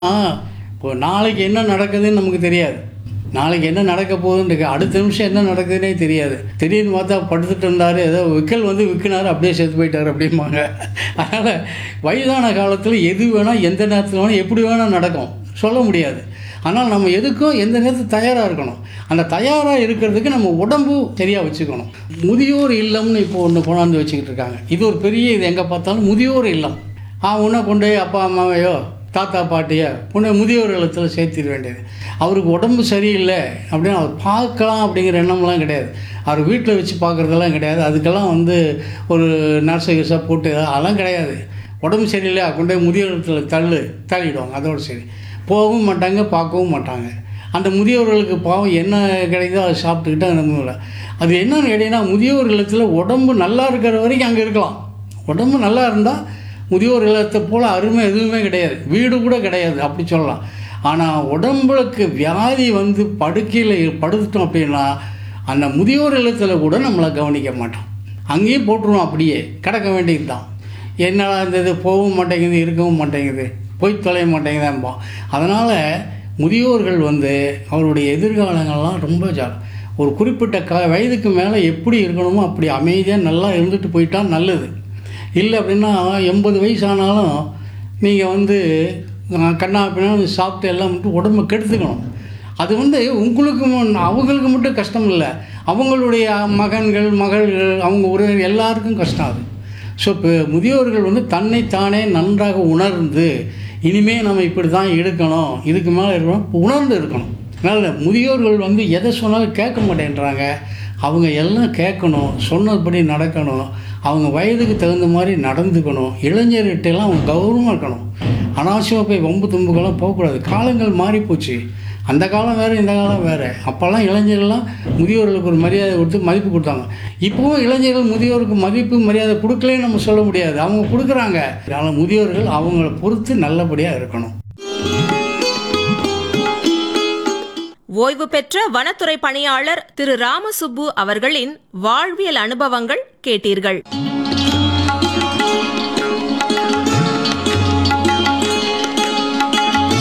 ஆ இப்போ நாளைக்கு என்ன நடக்குதுன்னு நமக்கு தெரியாது நாளைக்கு என்ன நடக்க போகுதுன்னு இருக்கு. அடுத்த நிமிஷம் என்ன நடக்குதுன்னே தெரியாது திடீர்னு பார்த்தா படுத்துட்டு இருந்தார் ஏதோ விக்கல் வந்து விற்கினார் அப்படியே செத்து போயிட்டார் அப்படிம்பாங்க அதனால் வயதான காலத்தில் எது வேணால் எந்த நேரத்தில் வேணால் எப்படி வேணால் நடக்கும் சொல்ல முடியாது ஆனால் நம்ம எதுக்கும் எந்த நேரத்துக்கு தயாராக இருக்கணும் அந்த தயாராக இருக்கிறதுக்கு நம்ம உடம்பு சரியாக வச்சுக்கணும் முதியோர் இல்லம்னு இப்போ ஒன்று கொண்டாந்து வச்சுக்கிட்டு இருக்காங்க இது ஒரு பெரிய இது எங்கே பார்த்தாலும் முதியோர் இல்லம் ஆ உன்னை கொண்டு போய் அப்பா அம்மாவையோ தாத்தா பாட்டியோ உன்னை முதியோர் இல்லத்தில் சேர்த்திட வேண்டியது அவருக்கு உடம்பு சரியில்லை அப்படின்னு அவர் பார்க்கலாம் அப்படிங்கிற எண்ணம்லாம் கிடையாது அவர் வீட்டில் வச்சு பார்க்குறதெல்லாம் கிடையாது அதுக்கெல்லாம் வந்து ஒரு நர்ஸு கிர்ஸாக போட்டு அதெல்லாம் கிடையாது உடம்பு சரியில்லை கொண்டு போய் முதியோர் இல்லத்தில் தள்ளு தள்ளிடுவாங்க அதோடு சரி போகவும் மாட்டாங்க பார்க்கவும் மாட்டாங்க அந்த முதியோர்களுக்கு பாவம் என்ன கிடைக்குதோ அதை சாப்பிட்டுக்கிட்டு அந்த முதியோர் அது என்னன்னு கேட்டிங்கன்னா முதியோர் இல்லத்தில் உடம்பு நல்லா இருக்கிற வரைக்கும் அங்கே இருக்கலாம் உடம்பு நல்லா இருந்தால் முதியோர் இல்லத்தை போல் அருமை எதுவுமே கிடையாது வீடு கூட கிடையாது அப்படி சொல்லலாம் ஆனால் உடம்புக்கு வியாதி வந்து படுக்கையில் படுத்துட்டோம் அப்படின்னா அந்த முதியோர் இல்லத்தில் கூட நம்மளை கவனிக்க மாட்டோம் அங்கேயே போட்டுருவோம் அப்படியே கிடக்க வேண்டியது தான் என்னடா இந்த இது போகவும் மாட்டேங்குது இருக்கவும் மாட்டேங்குது போய் தொலைய மாட்டேங்குதான்போம் அதனால் முதியோர்கள் வந்து அவருடைய எதிர்காலங்கள்லாம் ரொம்ப ஜா ஒரு குறிப்பிட்ட க வயதுக்கு மேலே எப்படி இருக்கணுமோ அப்படி அமைதியாக நல்லா இருந்துட்டு போயிட்டா நல்லது இல்லை அப்படின்னா எண்பது வயசு ஆனாலும் நீங்கள் வந்து அஹ், கண்ணா பின்னா சாப்பிட்டு எல்லாம் மட்டும் உடம்பை கெடுத்துக்கணும் அது வந்து உங்களுக்கு மு- அவங்களுக்கு மட்டும் கஷ்டம் இல்லை அவங்களுடைய மகன்கள் மகள்கள் அவங்க உறவினர் எல்லாருக்கும் கஷ்டம் அது ஸோ இப்போ முதியோர்கள் வந்து தன்னைத்தானே நன்றாக உணர்ந்து இனிமே நம்ம இப்படி தான் இருக்கணும் இதுக்கு மேலே இருக்கணும் உணர்ந்து இருக்கணும் அதனால் முதியோர்கள் வந்து எதை சொன்னாலும் கேட்க மாட்டேன்றாங்க அவங்க எல்லாம் கேட்கணும் சொன்னபடி நடக்கணும் அவங்க வயதுக்கு தகுந்த மாதிரி நடந்துக்கணும் இளைஞர்கிட்டலாம் அவங்க கௌரவமாக இருக்கணும் அனாவசியமாக போய் வம்பு தும்புக்கெல்லாம் போகக்கூடாது காலங்கள் மாறிப்போச்சு அந்த காலம் வேறு இந்த காலம் வேறு அப்போல்லாம் இளைஞர்கள்லாம் முதியோர்களுக்கு ஒரு மரியாதை கொடுத்து மதிப்பு கொடுத்தாங்க இப்போவும் இளைஞர்கள் முதியோருக்கு மதிப்பு மரியாதை கொடுக்கலன்னு நம்ம சொல்ல முடியாது அவங்க கொடுக்குறாங்க அதனால் முதியோர்கள் அவங்கள பொறுத்து நல்லபடியாக இருக்கணும் ஓய்வு பெற்ற வனத்துறை பணியாளர் திரு ராமசுப்பு அவர்களின் வாழ்வியல் அனுபவங்கள் கேட்டீர்கள்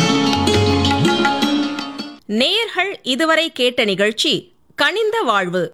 நேயர்கள் இதுவரை கேட்ட நிகழ்ச்சி கனிந்த வாழ்வு